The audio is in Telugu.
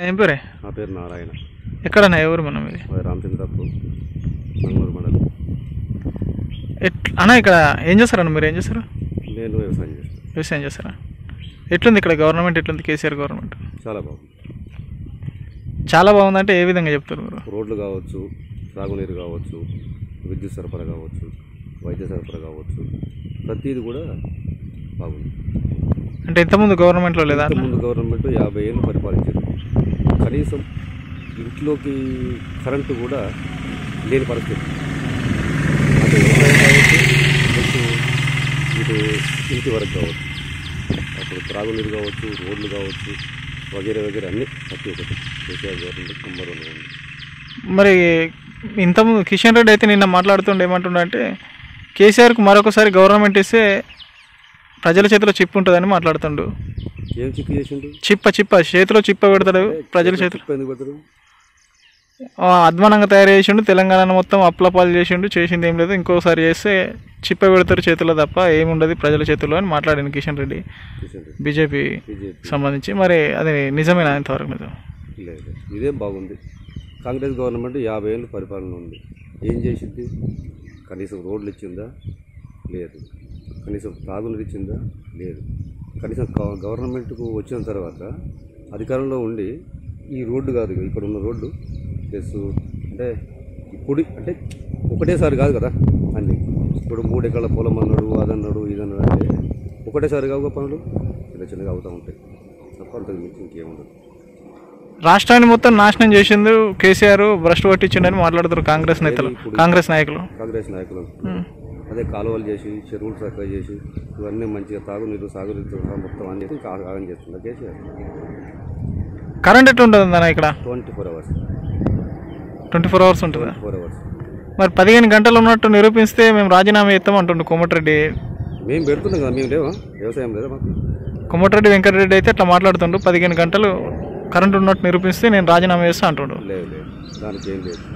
ఏం పేరే నా పేరు నారాయణ ఎక్కడన్నా ఎవరు మనం ఇది మాది రామచంద్రపు మంగళూరు మండలం ఎట్లా అన్న ఇక్కడ ఏం చేస్తారన్న మీరు ఏం చేస్తారు నేను వ్యవసాయం చేస్తాను వ్యవసాయం చేస్తారా ఎట్లుంది ఇక్కడ గవర్నమెంట్ ఎట్లుంది కేసీఆర్ గవర్నమెంట్ చాలా బాగుంది చాలా బాగుందంటే ఏ విధంగా చెప్తారు మీరు రోడ్లు కావచ్చు సాగునీరు కావచ్చు విద్యుత్ సరఫరా కావచ్చు వైద్య సరఫరా కావచ్చు ప్రతిది కూడా బాగుంది అంటే ఇంతకుముందు గవర్నమెంట్లో లేదా అట్లా? ముందు గవర్నమెంట్ యాభై ఏళ్ళు పరిపాలించారు కనీసం ఇంట్లోకి కరెంటు కూడా లేని పరిస్థితి అటు వ్యవసాయం కావచ్చు ఇటు ఇటు ఇంటి వరకు కావచ్చు అప్పుడు త్రాగునీరు కావచ్చు రోడ్లు కావచ్చు వగేరే వగేరే అన్నీ ప్రతి ఒక్కటి కేసీఆర్ గవర్నమెంట్ నెంబర్ వన్ ఉంది మరి ఇంతకుముందు కిషన్ రెడ్డి అయితే నిన్న మాట్లాడుతుండే ఏమంటుండే అంటే కేసీఆర్కు మరొకసారి గవర్నమెంట్ ఇస్తే ప్రజల చేతిలో చిప్ ఉంటుందని మాట్లాడుతుండు ఏం చిక్కు చేసిండు చిప్ప చిప్ప చేతిలో చిప్ప పెడతాడు ప్రజల చేతిలో చిప్పు ఎందుకు పెడతారు ఆ, అధ్వానంగా తయారు చేసిండు తెలంగాణ మొత్తం అప్లపాలు చేసిండు చేసింది ఏం లేదు ఇంకోసారి చేస్తే చిప్ప పెడతారు చేతిలో తప్ప ఏముండదు ప్రజల చేతిలో అని మాట్లాడింది కిషన్ రెడ్డి కిషన్ రెడ్డి బీజేపీ బీజేపీ సంబంధించి మరి అది నిజమేనా ఇంతవరకు నిజం లేదు ఇదేం బాగుంది కాంగ్రెస్ గవర్నమెంట్ యాభై ఏళ్ళు పరిపాలన ఉంది ఏం చేసింది కనీసం రోడ్లు ఇచ్చిందా లేదు కనీసం తాగునీరు ఇచ్చిందా లేదు కనీసం గవ- గవర్నమెంట్కు వచ్చిన తర్వాత అధికారంలో ఉండి ఈ రోడ్డు కాదు ఇక్కడ ఉన్న రోడ్డు ప్లస్ అంటే ఇప్పుడు అంటే ఒకటేసారి కాదు కదా అన్నీ ఇప్పుడు మూడు ఎకరాల పొలం అన్నాడు అదన్నాడు ఇదన్నాడు అంటే ఒకటేసారి కావు పనులు చిన్న చిన్నగా అవుతూ ఉంటాయి తప్ప అంతకు మించి ఇంకేముండదు రాష్ట్రాన్ని మొత్తం నాశనం చేసిండు కేసీఆర్ భ్రష్టు పట్టించిండని మాట్లాడుతారు కాంగ్రెస్ నేతలు కాంగ్రెస్ నాయకులు కాంగ్రెస్ నాయకులు ఉమ్. అదే కాలువలు చేసి చెరువులు చక్కగా చేసి ఇవన్నీ మంచిగా తాగునీరు సాగునీరు మొత్తం అన్ని ఇంకా ఆగం చేస్తుంది కేసీఆర్ కరెంట్ ఎట్లా ఉంటుంది అన్న ఇక్కడ twenty four hours twenty four hours ఉంటుందా ఫోర్ అవర్స్ మరి పదిహేను గంటలు ఉన్నట్టు నిరూపిస్తే మేము రాజీనామా చేస్తాం అంటుండు కోమటిరెడ్డి మేము పెడుతున్నాం కదా మేము లేవా వ్యవసాయం లేదా మాకు కోమటిరెడ్డి వెంకటరెడ్డి అయితే అట్లా మాట్లాడుతుండు పదిహేను గంటలు కరెంట్ ఉన్నట్టు నిరూపిస్తే నేను రాజీనామా చేస్తా అంటుండు లేదు లేదు దానికి ఏం లేదు